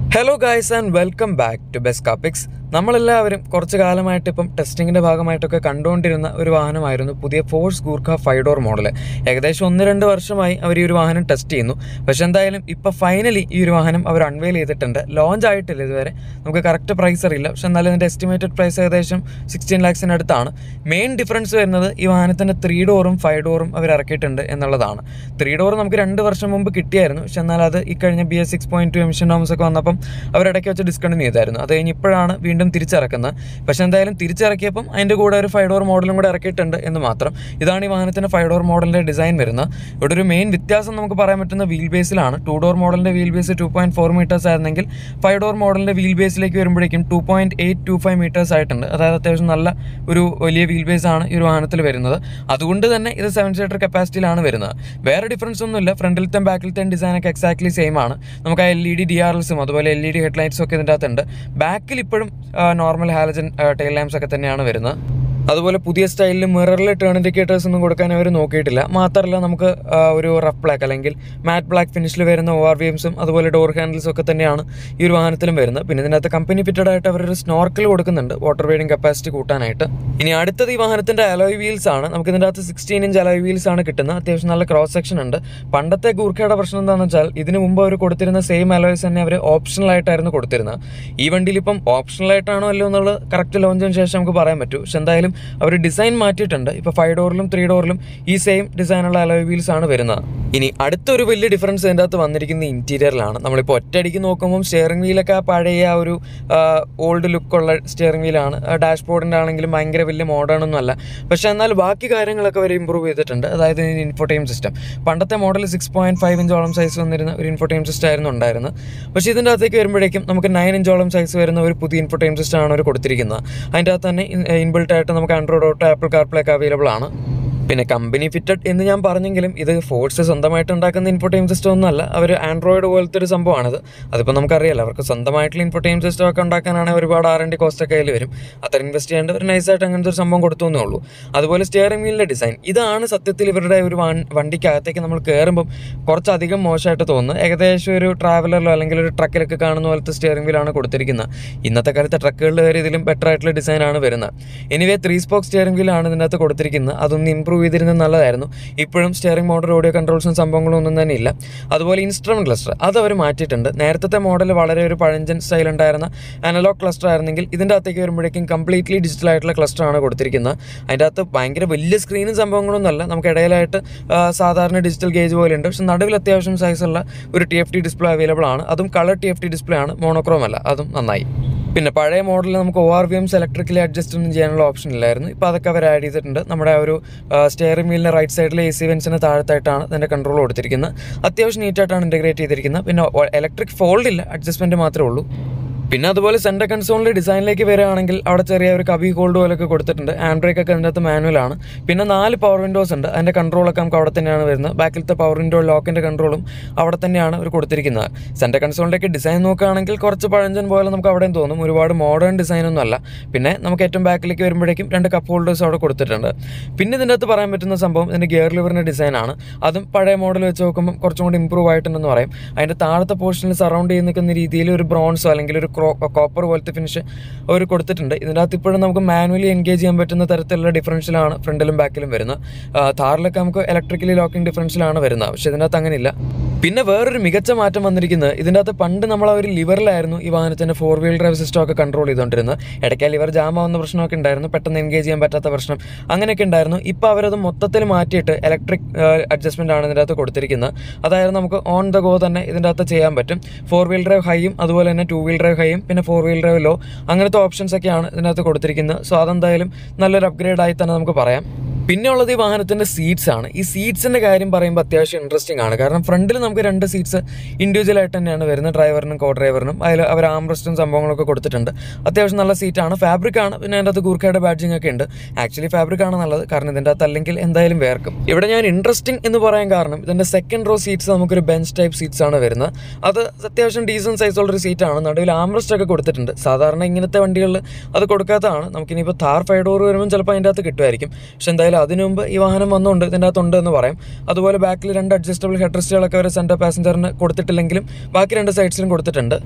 hello guys and welcome back to best കാപ്പിക്സ് നമ്മളെല്ലാവരും കുറച്ച് കാലമായിട്ട് ഇപ്പം ടെസ്റ്റിങ്ങിൻ്റെ ഭാഗമായിട്ടൊക്കെ കണ്ടുകൊണ്ടിരുന്ന ഒരു വാഹനമായിരുന്നു പുതിയ Force Gurkha five door model ഏകദേശം ഒന്ന് രണ്ട് വർഷമായി അവർ ഈ ഒരു വാഹനം ടെസ്റ്റ് ചെയ്യുന്നു പക്ഷെ എന്തായാലും ഇപ്പോൾ ഫൈനലി ഈ ഒരു വാഹനം അവർ അൺവെയിൽ ചെയ്തിട്ടുണ്ട് ലോഞ്ച് ആയിട്ടില്ല ഇതുവരെ നമുക്ക് കറക്റ്റ് പ്രൈസ് അറിയില്ല പക്ഷെ എന്നാലും ഇതിൻ്റെ എസ്റ്റിമേറ്റഡ് പ്രൈസ് ഏകദേശം സിക്സ്റ്റീൻ ലാക്സിന് അടുത്താണ് മെയിൻ ഡിഫറൻസ് വരുന്നത് ഈ വാഹനത്തിൻ്റെ ത്രീ ഡോറും ഫൈവ് ഡോറും അവർ ഇറക്കിയിട്ടുണ്ട് എന്നുള്ളതാണ് ത്രീ ഡോർ നമുക്ക് രണ്ട് വർഷം മുമ്പ് കിട്ടിയായിരുന്നു പക്ഷെ എന്നാൽ അത് ഇക്കഴിഞ്ഞ B S six point two emission norms ഒക്കെ വന്നപ്പം അവരിടയ്ക്ക് വെച്ച് ഡിസ്കണ്ടിന്യൂ ചെയ്തായിരുന്നു അത് കഴിഞ്ഞ് ഇപ്പോഴാണ് വീണ്ടും തിരിച്ചിറക്കുന്നത് പക്ഷെ എന്തായാലും തിരിച്ചിറക്കിയപ്പം അതിൻ്റെ കൂടെ ഒരു ഫൈവ് ഡോർ മോഡലും കൂടെ ഇറക്കിയിട്ടുണ്ട് എന്ന് മാത്രം ഇതാണ് ഈ വാഹനത്തിൻ്റെ ഫൈവ് ഡോർ മോഡലിൻ്റെ ഡിസൈൻ വരുന്നത് ഇവിടെ ഒരു മെയിൻ വ്യത്യാസം നമുക്ക് പറയാൻ പറ്റുന്ന വീൽ ബേസിലാണ് ടു ഡോർ മോഡലിൻ്റെ wheel base two point four metres ആയിരുന്നെങ്കിൽ ഫൈവ് ഡോർ മോഡലിൻ്റെ വീൽ ബേസിലേക്ക് വരുമ്പോഴേക്കും two point eight two five metres ആയിട്ടുണ്ട് അതായത് അത്യാവശ്യം നല്ല ഒരു വലിയ വീൽ ബേസ് ആണ് ഈ ഒരു വാഹനത്തിൽ വരുന്നത് അതുകൊണ്ട് തന്നെ ഇത് സെവൻ സീറ്റർ കപ്പാസിറ്റിയിലാണ് വരുന്നത് വേറെ ഡിഫറൻസ് ഒന്നുമില്ല ഫ്രണ്ടിലത്തെ ബാക്കിലത്തെ ഡിസൈനൊക്കെ എക്സാക്ട്ലി സെയിം ആണ് നമുക്ക് ആ L E D D R എൽസും അതുപോലെ എൽ ഇ ഡി ഹെഡ്ലൈറ്റ്സും ഒക്കെ ഇതിൻ്റെ അകത്തുണ്ട് ബാക്കിൽ ഇപ്പോഴും നോർമൽ ഹാലജൻ ടെയിൽ ലാംപ്സ് ഒക്കെ തന്നെയാണ് വരുന്നത് അതുപോലെ പുതിയ സ്റ്റൈലിൽ മിററിൽ ടേൺ ഇൻഡിക്കേറ്റേഴ്സ് ഒന്നും കൊടുക്കാൻ അവർ നോക്കിയിട്ടില്ല മാത്രമല്ല നമുക്ക് ആ, ഒരു റഫ് ബ്ലാക്ക് അല്ലെങ്കിൽ മാറ്റ് ബ്ലാക്ക് ഫിനിഷിൽ വരുന്ന ഒ ആർ വി എംസും അതുപോലെ ഡോർ ഹാൻഡിൽസും ഒക്കെ തന്നെയാണ് ഈ ഒരു വാഹനത്തിലും വരുന്നത് പിന്നെ ഇതിനകത്ത് കമ്പനി ഫിറ്റഡ് ആയിട്ട് അവരൊരു സ്നോർക്കൽ കൊടുക്കുന്നുണ്ട് വാട്ടർ വെയ്ഡിങ് കപ്പാസിറ്റി കൂട്ടാനായിട്ട് ഇനി അടുത്തത് ഈ വാഹനത്തിന്റെ അലോയ് വീൽസ് ആണ് നമുക്ക് ഇതിൻ്റെ അകത്ത് സിക്സ്റ്റീൻ ഇഞ്ച് അലോയ് വീൽസ് ആണ് കിട്ടുന്നത് അത്യാവശ്യം നല്ല ക്രോസ് സെക്ഷൻ ഉണ്ട് പണ്ടത്തെ ഗൂർഖയുടെ പ്രശ്നം എന്താണെന്ന് വെച്ചാൽ ഇതിന് മുമ്പ് അവർ കൊടുത്തിരുന്ന സെയിം അലോയ്സ് തന്നെ അവർ ഓപ്ഷണൽ ആയിട്ടായിരുന്നു കൊടുത്തിരുന്നത് ഈ വണ്ടിയിൽ ഇപ്പം ഓപ്ഷണൽ ആയിട്ടാണോ അല്ലോ എന്നുള്ളത് കറക്റ്റ് ലോഞ്ചിന് ശേഷം നമുക്ക് പറയാൻ പറ്റൂ പക്ഷെ എന്തായാലും അവർ ഡിസൈൻ മാറ്റിയിട്ടുണ്ട് ഇപ്പോൾ ഫൈവ് ഡോറിലും ത്രീ ഡോറിലും ഈ സെയിം ഡിസൈനുള്ള അലോയ് വീൽസ് ആണ് വരുന്നത് ഇനി അടുത്തൊരു വലിയ ഡിഫറൻസ് ഇതിൻ്റെ അകത്ത് വന്നിരിക്കുന്നത് ഇന്റീരിയറിലാണ് നമ്മളിപ്പോൾ ഒറ്റയടിക്ക് നോക്കുമ്പോൾ സ്റ്റിയറിംഗ് വീലൊക്കെ ആ പഴയ ആ ഒരു ഓൾഡ് ലുക്കുള്ള സ്റ്റിയറിംഗ് വീലാണ് ഡാഷ് ബോർഡിൻ്റെ ആണെങ്കിലും ഭയങ്കര വലിയ മോഡേൺ ഒന്നും അല്ല പക്ഷേ എന്നാൽ ബാക്കി കാര്യങ്ങളൊക്കെ അവർ ഇമ്പ്രൂവ് ചെയ്തിട്ടുണ്ട് അതായത് ഇൻഫോടൈം സിസ്റ്റം പണ്ടത്തെ മോഡൽ സിക്സ് പോയിന്റ് ഫൈവ് ഇഞ്ചോളം സൈസ് വന്നിരുന്ന ഒരു ഇൻഫോടൈം സിസ്റ്റം ആയിരുന്നു ഉണ്ടായിരുന്നത് പക്ഷേ ഇതിൻ്റെ അകത്തേക്ക് വരുമ്പോഴേക്കും നമുക്ക് നയൻ ഇഞ്ചോളം സൈസ് വരുന്ന ഒരു പുതിയ ഇൻഫോടൈം സിസ്റ്റം ആണ് അവർ കൊടുത്തിരിക്കുന്നത് അതിൻ്റെ അകത്ത് തന്നെ ഇൻബിൾട്ട് ആയിട്ട് നമുക്ക് ആൻഡ്രോയിഡ് ഓട്ടോ ആപ്പിൾ കാർപ്ലേ ഒക്കെ അവൈലബിൾ ആണ് പിന്നെ കമ്പനി ഫിറ്റഡ് എന്ന് ഞാൻ പറഞ്ഞെങ്കിലും ഇത് ഫോഴ്സ് സ്വന്തമായിട്ട് ഉണ്ടാക്കുന്ന ഇൻഫോടൈം സിസ്റ്റം ഒന്നുമല്ല അവർ ആൻഡ്രോയിഡ് പോലത്തെ ഒരു സംഭവമാണിത് അതിപ്പോൾ നമുക്കറിയാലോ അവർക്ക് സ്വന്തമായിട്ടുള്ള ഇൻഫോടൈം സിസ്റ്റം ഒക്കെ ഉണ്ടാക്കാനാണെങ്കിൽ ഒരുപാട് ആർ എൻ ഡി കോസ്റ്റ് ഒക്കെ അതിൽ വരും അത്ര ഇൻവെസ്റ്റ് ചെയ്യേണ്ട ഒരു നൈസായിട്ട് അങ്ങനത്തെ ഒരു സംഭവം കൊടുത്തു എന്നേ ഉള്ളൂ അതുപോലെ സ്റ്റിയറിംഗ് വീലിൻ്റെ ഡിസൈൻ ഇതാണ് സത്യത്തിൽ ഇവരുടെ ഒരു വൺ- വണ്ടിക്കകത്തേക്ക് നമ്മൾ കയറുമ്പം കുറച്ചധികം മോശമായിട്ട് തോന്നുന്നു ഏകദേശം ഒരു ട്രാവലറിലോ അല്ലെങ്കിൽ ഒരു ട്രക്കിലൊക്കെ കാണുന്ന പോലത്തെ സ്റ്റിയറിംഗ് വീലാണ് കൊടുത്തിരിക്കുന്നത് ഇന്നത്തെ കാലത്തെ ട്രക്കുകളിൽ വരെ ഇതിലും ബെറ്റർ ആയിട്ടുള്ള ഡിസൈനാണ് വരുന്നത് എനിവേ ത്രീ സ്പോക്ക് സ്റ്റിയറിംഗ് വീലാണ് ഇതിനകത്ത് കൊടുത്തിരിക്കുന്നത് അതൊന്ന് ഇമ്പ്രൂവ് ചെയ്തിരുന്നത് നല്ലതായിരുന്നു ഇപ്പോഴും സ്റ്റിയറിംഗ് മോഡൽ ഓഡിയോ കൺട്രോൾസും സംഭവങ്ങളും ഒന്നും തന്നെ ഇല്ല അതുപോലെ ഇൻസ്ട്രുമെന്റ് ക്ലസ്റ്റർ അത് അവർ മാറ്റിയിട്ടുണ്ട് നേരത്തെ മോഡൽ വളരെ ഒരു പഴഞ്ചൻ സ്റ്റൈൽ ഉണ്ടായിരുന്ന അനലോഗ് ക്ലസ്റ്റർ ആയിരുന്നെങ്കിൽ ഇതിൻ്റെ അകത്തേക്ക് വരുമ്പോഴേക്കും കംപ്ലീറ്റ്ലി ഡിജിറ്റൽ ആയിട്ടുള്ള ക്ലസ്റ്റർ ആണ് കൊടുത്തിരിക്കുന്നത് അതിൻ്റെ അകത്ത് ഭയങ്കര വലിയ സ്ക്രീനും സംഭവങ്ങളൊന്നും അല്ല നമുക്ക് ഇടയിലായിട്ട് ആ, സാധാരണ ഡിജിറ്റൽ ഗേജ് പോലെ ഉണ്ട് പക്ഷെ നടുവിൽ അത്യാവശ്യം സൈസുള്ള ഒരു T F T display available ആണ് അതും colour T F T display ആണ് മോണോക്രോം അല്ല അതും നന്നായി പിന്നെ പഴയ മോഡലിൽ നമുക്ക് O R V Ms electrically adjust ഒന്നും ചെയ്യാനുള്ള ഓപ്ഷൻ ഇല്ലായിരുന്നു ഇപ്പോൾ അതൊക്കെ അവർ ആഡ് ചെയ്തിട്ടുണ്ട് നമ്മുടെ ആ ഒരു സ്റ്റിയറിംഗ് വീലിൻ്റെ റൈറ്റ് സൈഡിലെ എ സി വെൻസിന് താഴത്തായിട്ടാണ് ഇതിൻ്റെ കൺട്രോൾ കൊടുത്തിരിക്കുന്നത് അത്യാവശ്യം നീറ്റായിട്ടാണ് ഇൻറ്റഗ്രേറ്റ് ചെയ്തിരിക്കുന്നത് പിന്നെ ഇലക്ട്രിക് ഫോൾഡ് ഇല്ല അഡ്ജസ്റ്റ്മെൻറ്റ് മാത്രമേ ഉള്ളൂ പിന്നെ അതുപോലെ സെൻറ്റർ കൺസോളിൻ്റെ ഡിസൈനിലേക്ക് വരികയാണെങ്കിൽ അവിടെ ചെറിയ ഒരു കബി ഹോൾഡ് പോലൊക്കെ കൊടുത്തിട്ടുണ്ട് ഹാൻഡ് ബ്രേക്ക് ഒക്കെ അതിൻ്റെ അകത്ത് മാനുവലാണ് പിന്നെ നാല് പവർ വിൻഡോസ് ഉണ്ട് അതിൻ്റെ കൺട്രോളൊക്കെ നമുക്ക് അവിടെ തന്നെയാണ് വരുന്നത് ബാക്കിലത്തെ പവർ വിൻഡോ ലോക്കിൻ്റെ കൺട്രോളും അവിടെ തന്നെയാണ് അവർ കൊടുത്തിരിക്കുന്നത് സെൻറ്റർ കൺസോളിൻ്റെയൊക്കെ ഡിസൈൻ നോക്കുകയാണെങ്കിൽ കുറച്ച് പഴഞ്ചൻ പോലെ നമുക്ക് അവിടെയും തോന്നും ഒരുപാട് മോഡേൺ ഡിസൈൻ ഒന്നും അല്ല പിന്നെ നമുക്ക് ഏറ്റവും ബാക്കിലേക്ക് വരുമ്പോഴേക്കും രണ്ട് കപ്പ് ഹോൾഡേഴ്സ് അവിടെ കൊടുത്തിട്ടുണ്ട് പിന്നെ ഇതിൻ്റെ അകത്ത് പറയാൻ പറ്റുന്ന സംഭവം ഇതിൻ്റെ ഗിയർ ലിവറിൻ്റെ ഡിസൈനാണ് അതും പഴയ മോഡൽ വെച്ച് നോക്കുമ്പോൾ കുറച്ചും കൂടി ഇമ്പ്രൂവ് ആയിട്ടുണ്ടെന്ന് പറയും അതിൻ്റെ താഴത്തെ പോർഷനിൽ സറൗണ്ട് ചെയ്ത് നിൽക്കുന്ന രീതിയിൽ ഒരു ബ്രോൺസോ അല്ലെങ്കിൽ ഒരു കോപ്പർ പോലത്തെ ഫിനിഷ് അവർ കൊടുത്തിട്ടുണ്ട് ഇതിൻ്റെ അകത്ത് ഇപ്പോഴും നമുക്ക് മാനുവലി എൻഗേജ് ചെയ്യാൻ പറ്റുന്ന തരത്തിലുള്ള ഡിഫറൻഷ്യലാണ് ഫ്രണ്ടിലും ബാക്കിലും വരുന്നത് ആ, താറിലൊക്കെ നമുക്ക് ഇലക്ട്രിക്കലി ലോക്കിംഗ് ഡിഫറൻഷ്യലാണ് വരുന്നത് പക്ഷേ ഇതിനകത്ത് അങ്ങനെയില്ല പിന്നെ വേറൊരു മികച്ച മാറ്റം വന്നിരിക്കുന്നത് ഇതിൻ്റെ അകത്ത് പണ്ട് നമ്മൾ ആ ഒരു ലിവറിലായിരുന്നു ഈ വാഹനത്തിൻ്റെ ഫോർ വീൽ ഡ്രൈവ് സിസ്റ്റം ഒക്കെ കൺട്രോൾ ചെയ്തുകൊണ്ടിരുന്നത് ഇടയ്ക്ക് ലിവർ ജാം ആവുന്ന പ്രശ്നമൊക്കെ ഉണ്ടായിരുന്നു പെട്ടെന്ന് എൻഗേജ് ചെയ്യാൻ പറ്റാത്ത പ്രശ്നം അങ്ങനെയൊക്കെ ഉണ്ടായിരുന്നു ഇപ്പോൾ അവരത് മൊത്തത്തിൽ മാറ്റിയിട്ട് ഇലക്ട്രിക് അഡ്ജസ്റ്റ്മെൻ്റ് ആണ് ഇതിൻ്റെ അകത്ത് കൊടുത്തിരിക്കുന്നത് അതായത് നമുക്ക് ഓൺ ദ ഗോ തന്നെ ഇതിൻ്റെ അകത്ത് ചെയ്യാൻ പറ്റും ഫോർ വീൽ ഡ്രൈവ് ഹൈയും അതുപോലെ തന്നെ ടു വീൽ ഡ്രൈവ് ഹൈയും പിന്നെ ഫോർ വീൽ ഡ്രൈവ് ലോ അങ്ങനത്തെ ഓപ്ഷൻസ് ഒക്കെയാണ് ഇതിനകത്ത് കൊടുത്തിരിക്കുന്നത് സോ അതെന്തായാലും നല്ലൊരു അപ്ഗ്രേഡ് ആയി തന്നെ നമുക്ക് പറയാം പിന്നെ ഉള്ളത് ഈ വാഹനത്തിന്റെ സീറ്റ്സ് ആണ് ഈ സീറ്റ്സിന്റെ കാര്യം പറയുമ്പോൾ അത്യാവശ്യം ഇൻട്രസ്റ്റിംഗ് ആണ് കാരണം ഫ്രണ്ടിൽ നമുക്ക് രണ്ട് സീറ്റ്സ് ഇൻഡിവിജ്വൽ ആയിട്ട് തന്നെയാണ് വരുന്നത് ഡ്രൈവറിനും കോ ഡ്രൈവറിനും അതിൽ അവർ ആംറസ്റ്റും സംഭവങ്ങളൊക്കെ കൊടുത്തിട്ടുണ്ട് അത്യാവശ്യം നല്ല സീറ്റാണ് ഫാബ്രിക് ആണ് പിന്നെ അതിൻ്റെ അകത്ത് ഗൂർഖയുടെ ബാഡ്ജിങ് ഒക്കെ ഉണ്ട് ആക്ച്വലി ഫാബ്രിക് ആണ് നല്ലത് കാരണം ഇതിൻ്റെ അകത്ത് അല്ലെങ്കിൽ എന്തായാലും വേർക്കും ഇവിടെ ഞാൻ ഇൻട്രസ്റ്റിംഗ് എന്ന് പറയാൻ കാരണം ഇതിന്റെ സെക്കൻഡ് റോ സീറ്റ്സ് നമുക്കൊരു ബെഞ്ച് ടൈപ്പ് സീറ്റ്സ് ആണ് വരുന്നത് അത് അത്യാവശ്യം ഡീസൻറ്റ് സൈസുള്ളൊരു സീറ്റാണ് നടുവിൽ ആംറസ്റ്റ് ഒക്കെ കൊടുത്തിട്ടുണ്ട് സാധാരണ ഇങ്ങനത്തെ വണ്ടികളിൽ അത് കൊടുക്കാത്തതാണ് നമുക്കിനിയിപ്പോൾ താർ ഫൈവ് ഡോർ വരുമ്പോൾ ചിലപ്പോൾ അതിൻ്റെ അകത്ത് കിട്ടുമായിരിക്കും പക്ഷെ എന്തായാലും അതിനു മുമ്പ് ഈ വാഹനം വന്നുകൊണ്ട് ഇതിൻ്റെ അകത്തുണ്ട് എന്ന് പറയാം അതുപോലെ ബാക്കിൽ രണ്ട് അഡ്ജസ്റ്റബിൾ ഹെഡ് റെസ്റ്റുകളൊക്കെ ഒരു സെൻറ്റർ പാസഞ്ചറിന് കൊടുത്തിട്ടില്ലെങ്കിലും ബാക്കി രണ്ട് സൈഡ്സിലും കൊടുത്തിട്ടുണ്ട്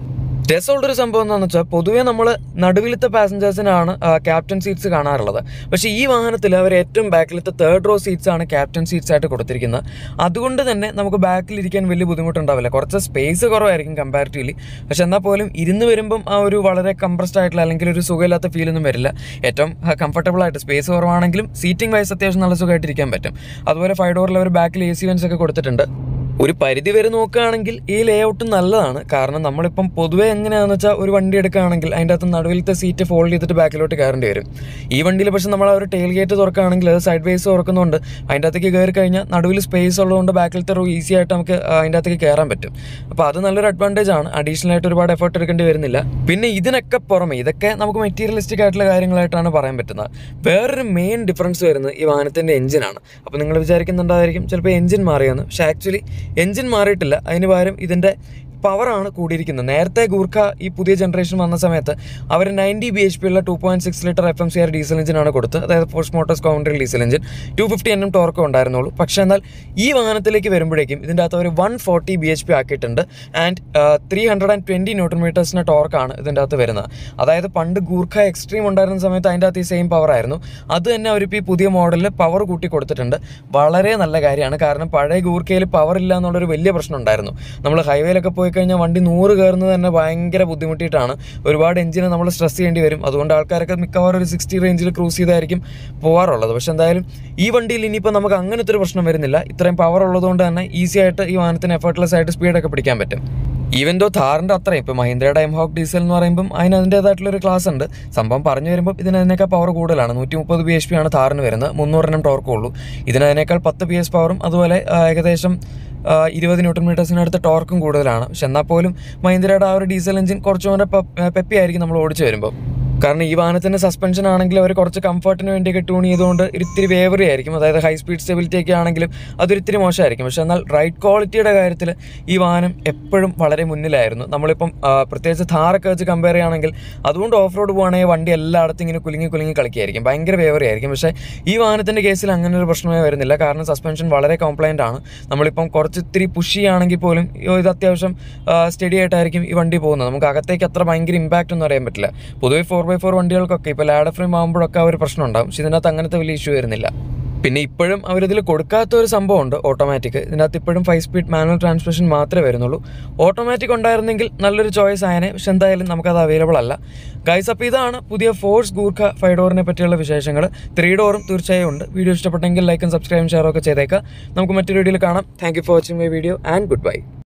രസമുള്ള ഒരു സംഭവം എന്താണെന്ന് വെച്ചാൽ പൊതുവേ നമ്മൾ നടുവിലത്തെ പാസഞ്ചേഴ്സിനാണ് ക്യാപ്റ്റൻ സീറ്റ്സ് കാണാറുള്ളത് പക്ഷേ ഈ വാഹനത്തിൽ അവർ ഏറ്റവും ബാക്കിലത്തെ തേർഡ് റോ സീറ്റ്സ് ആണ് ക്യാപ്റ്റൻ സീറ്റ്സ് ആയിട്ട് കൊടുത്തിരിക്കുന്നത് അതുകൊണ്ട് തന്നെ നമുക്ക് ബാക്കിൽ ഇരിക്കാൻ വലിയ ബുദ്ധിമുട്ടുണ്ടാവില്ല കുറച്ച് സ്പേസ് കുറവായിരിക്കും കമ്പാരിറ്റീവ്ലി പക്ഷെ എന്നാൽ പോലും ഇരുന്ന് വരുമ്പം ആ ഒരു വളരെ കംപ്രസ്ഡ് ആയിട്ടുള്ള അല്ലെങ്കിൽ ഒരു സുഖമില്ലാത്ത ഫീലൊന്നും വരില്ല ഏറ്റവും കംഫർട്ടബിൾ ആയിട്ട് സ്പേസ് കുറവാണെങ്കിലും സീറ്റിംഗ് വൈസ് അത്യാവശ്യം നല്ല സുഖമായിട്ട് ഇരിക്കാൻ പറ്റും അതുപോലെ ഫൈവ് ഡോറിൽ അവർ ബാക്കിൽ എ സി വെൻസ് ഒക്കെ കൊടുത്തിട്ടുണ്ട് ഒരു പരിധി വരെ നോക്കുകയാണെങ്കിൽ ഈ ലേ ഔട്ട് നല്ലതാണ് കാരണം നമ്മളിപ്പം പൊതുവേ എങ്ങനെയാണെന്ന് വെച്ചാൽ ഒരു വണ്ടി എടുക്കുകയാണെങ്കിൽ അതിൻ്റെ അകത്ത് നടുവിലത്തെ സീറ്റ് ഫോൾഡ് ചെയ്തിട്ട് ബാക്കിലോട്ട് കയറേണ്ടി വരും ഈ വണ്ടിയിൽ പക്ഷെ നമ്മൾ ആ ഒരു ടെയിൽ ഗേറ്റ് തുറക്കുകയാണെങ്കിൽ അത് സൈഡ് വേസ് തുറക്കുന്നുണ്ട് അതിൻ്റെ അകത്തേക്ക് കയറി കഴിഞ്ഞാൽ നടുവിൽ സ്പേസ് ഉള്ളതുകൊണ്ട് ബാക്കിലത്തെ റോ ഈസി ആയിട്ട് നമുക്ക് ആ, അതിൻ്റെ അകത്തേക്ക് കയറാൻ പറ്റും അപ്പോൾ അത് നല്ലൊരു അഡ്വാൻറ്റേജ് ആണ് അഡീഷണൽ ആയിട്ട് ഒരുപാട് എഫേർട്ട് എടുക്കേണ്ടി വരുന്നില്ല പിന്നെ ഇതിനൊക്കെ പുറമെ ഇതൊക്കെ നമുക്ക് മെറ്റീരിയലിസ്റ്റിക് ആയിട്ടുള്ള കാര്യങ്ങളായിട്ടാണ് പറയാൻ പറ്റുന്നത് വേറൊരു മെയിൻ ഡിഫറൻസ് വരുന്നത് ഈ വാഹനത്തിൻ്റെ എഞ്ചിനാണ് അപ്പോൾ നിങ്ങൾ വിചാരിക്കുന്നുണ്ടായിരിക്കും ചിലപ്പോൾ എഞ്ചിൻ മാറിയെന്ന് പക്ഷേ ആക്ച്വലി എഞ്ചിൻ മാറിയിട്ടില്ല അതിന് പകരം ഇതിൻ്റെ പവറാണ് കൂടിയിരിക്കുന്നത് നേരത്തെ ഗൂർഖ ഈ പുതിയ ജനറേഷൻ വന്ന സമയത്ത് അവർ നയൻറ്റി ബി എച്ച് പി ഉള്ള two point six litre F M C R diesel എഞ്ചിനാണ് കൊടുത്തത് അതായത് ഫോഴ്സ് മോട്ടോഴ്സ് കൗണ്ടറി diesel engine two fifty N M torque ഉണ്ടായിരുന്നുള്ളൂ പക്ഷേ എന്നാൽ ഈ വാഹനത്തിലേക്ക് വരുമ്പോഴേക്കും ഇതിൻ്റെ അകത്ത് ഒരു one forty B H P ആക്കിയിട്ടുണ്ട് and three hundred and twenty newton മീറ്റേഴ്സിൻ്റെ ടോർക്കാണ് ഇതിൻ്റെ അകത്ത് വരുന്നത് അതായത് പണ്ട് ഗൂർഖ എക്സ്ട്രീം ഉണ്ടായിരുന്ന സമയത്ത് അതിൻ്റെ അകത്ത് ഈ സെയിം പവർ ആയിരുന്നു അത് തന്നെ അവരിപ്പോൾ ഈ പുതിയ മോഡലിൽ പവർ കൂട്ടി കൊടുത്തിട്ടുണ്ട് വളരെ നല്ല കാര്യമാണ് കാരണം പഴയ ഗൂർഖയിൽ പവർ ഇല്ല എന്നുള്ളൊരു വലിയ പ്രശ്നം ഉണ്ടായിരുന്നു നമ്മൾ ഹൈവേയിലൊക്കെ പോയി കഴിഞ്ഞാൽ വണ്ടി നൂറ് കയറുന്നത് തന്നെ ഭയങ്കര ബുദ്ധിമുട്ടിയിട്ടാണ് ഒരുപാട് എഞ്ചിനെ നമ്മൾ സ്ട്രെസ് ചെയ്യേണ്ടി വരും അതുകൊണ്ട് ആൾക്കാരൊക്കെ മിക്കവാറും ഒരു സിക്സ്റ്റി റേഞ്ചിൽ ക്രൂസ് ചെയ്തായിരിക്കും പോകാറുള്ളത് പക്ഷെ എന്തായാലും ഈ വണ്ടിയിൽ ഇനിയിപ്പോൾ നമുക്ക് അങ്ങനത്തെ ഒരു പ്രശ്നം വരുന്നില്ല ഇത്രയും പവർ ഉള്ളതുകൊണ്ട് തന്നെ ഈസി ആയിട്ട് ഈ വാഹനത്തിന് എഫർട്ട്ലെസ് ആയിട്ട് സ്പീഡൊക്കെ പിടിക്കാൻ പറ്റും ഈവൻ ദോ താറിൻ്റെ അത്രയും ഇപ്പോൾ മഹീന്ദ്രയുടെ എം ഹോക്ക് ഡീസൽ എന്ന് പറയുമ്പം അതിന് അതിൻ്റേതായിട്ടുള്ള ഒരു ക്ലാസ് ഉണ്ട് സംഭവം പറഞ്ഞു വരുമ്പോൾ ഇതിന് അതിനേക്കാൾ പവർ കൂടുതലാണ് നൂറ്റി മുപ്പത് ബി എച്ച് പി ആണ് താറിന് വരുന്നത് മുന്നൂറെണ്ണം ടോർക്കും ഉള്ളൂ ഇതിന് അതിനേക്കാൾ പത്ത് ബി എസ് പവറും അതുപോലെ ആ, ഏകദേശം ആ, ഇരുപത് ന്യൂട്ടൺ മീറ്റേഴ്സിനടുത്ത് ടോർക്കും കൂടുതലാണ് പക്ഷെ എന്നാൽ പോലും മഹീന്ദ്രയുടെ ആ ഒരു ഡീസൽ എഞ്ചിൻ കുറച്ചുകൂടെ പെപ്പി ആയിരിക്കും നമ്മൾ ഓടിച്ചു വരുമ്പോൾ കാരണം ഈ വാഹനത്തിന്റെ സസ്പെൻഷൻ ആണെങ്കിൽ അവർ കുറച്ച് കംഫർട്ടിന് വേണ്ടിയൊക്കെ ട്യൂൺ ചെയ്തുകൊണ്ട് ഇത്തിരി വേവറി ആയിരിക്കും അതായത് ഹൈ സ്പീഡ് സ്റ്റെബിലിറ്റി ഒക്കെ ആണെങ്കിലും അതൊരിത്തിരി മോശമായിരിക്കും പക്ഷെ എന്നാൽ റൈഡ് ക്വാളിറ്റിയുടെ കാര്യത്തിൽ ഈ വാഹനം എപ്പോഴും വളരെ മുന്നിലായിരുന്നു നമ്മളിപ്പം ആ, പ്രത്യേകിച്ച് ഥാറൊക്കെ വെച്ച് കമ്പയർ ചെയ്യുകയാണെങ്കിൽ അതുകൊണ്ട് ഓഫ് റോഡ് പോകുകയാണെങ്കിൽ വണ്ടി എല്ലായിടത്തും ഇങ്ങനെ കുലുങ്ങി കുലുങ്ങി കളിക്കുകയായിരിക്കും ഭയങ്കര വേവറി ആയിരിക്കും പക്ഷേ ഈ വാഹനത്തിന്റെ കേസിൽ അങ്ങനെ ഒരു പ്രശ്നമേ വരുന്നില്ല കാരണം സസ്പെൻഷൻ വളരെ കോംപ്ലൈൻ്റ് ആണ് നമ്മളിപ്പം കുറച്ച് ഇത്തിരി പുഷ് ചെയ്യുകയാണെങ്കിൽ പോലും ഇത് അത്യാവശ്യം സ്റ്റഡി ആയിട്ടായിരിക്കും ഈ വണ്ടി പോകുന്നത് നമുക്ക് അകത്തേക്ക് അത്ര ഭയങ്കര ഇമ്പാക്റ്റ് ഒന്നും അറിയാൻ പറ്റില്ല പൊതുവെ ഫോർ ബൈ ഫോർ വണ്ടികൾക്കൊക്കെ ഇപ്പോൾ ലാഡർ ഫ്രെയിം ആകുമ്പോഴൊക്കെ ആ ഒരു പ്രശ്നം ഉണ്ടാവും പക്ഷെ ഇതിനകത്ത് അങ്ങനത്തെ വലിയ ഇഷ്യൂ വരുന്നില്ല പിന്നെ ഇപ്പോഴും അവരിതിൽ കൊടുക്കാത്ത ഒരു സംഭവമുണ്ട് ഓട്ടോമാറ്റിക് ഇതിനകത്ത് ഇപ്പോഴും ഫൈവ് സ്പീഡ് മാനുവൽ ട്രാൻസ്മിഷൻ മാത്രമേ വരുന്നുള്ളൂ ഓട്ടോമാറ്റിക് ഉണ്ടായിരുന്നെങ്കിൽ നല്ലൊരു ചോയ്സ് ആയനെ പക്ഷെ എന്തായാലും നമുക്കത് അവൈലബിൾ അല്ല ഗൈസ് അപ്പോൾ ഇതാണ് പുതിയ ഫോഴ്സ് ഗൂർഖ ഫൈവ് ഡോറിനെ പറ്റിയുള്ള വിശേഷങ്ങൾ ത്രീ ഡോറും തീർച്ചയായും ഉണ്ട് വീഡിയോ ഇഷ്ടപ്പെട്ടെങ്കിൽ ലൈക്കും സബ്സ്ക്രൈബും ഷെയറും ഒക്കെ ചെയ്തേക്കാം നമുക്ക് മറ്റൊരു വീഡിയോയിൽ കാണാം thank you for watching my video and good bye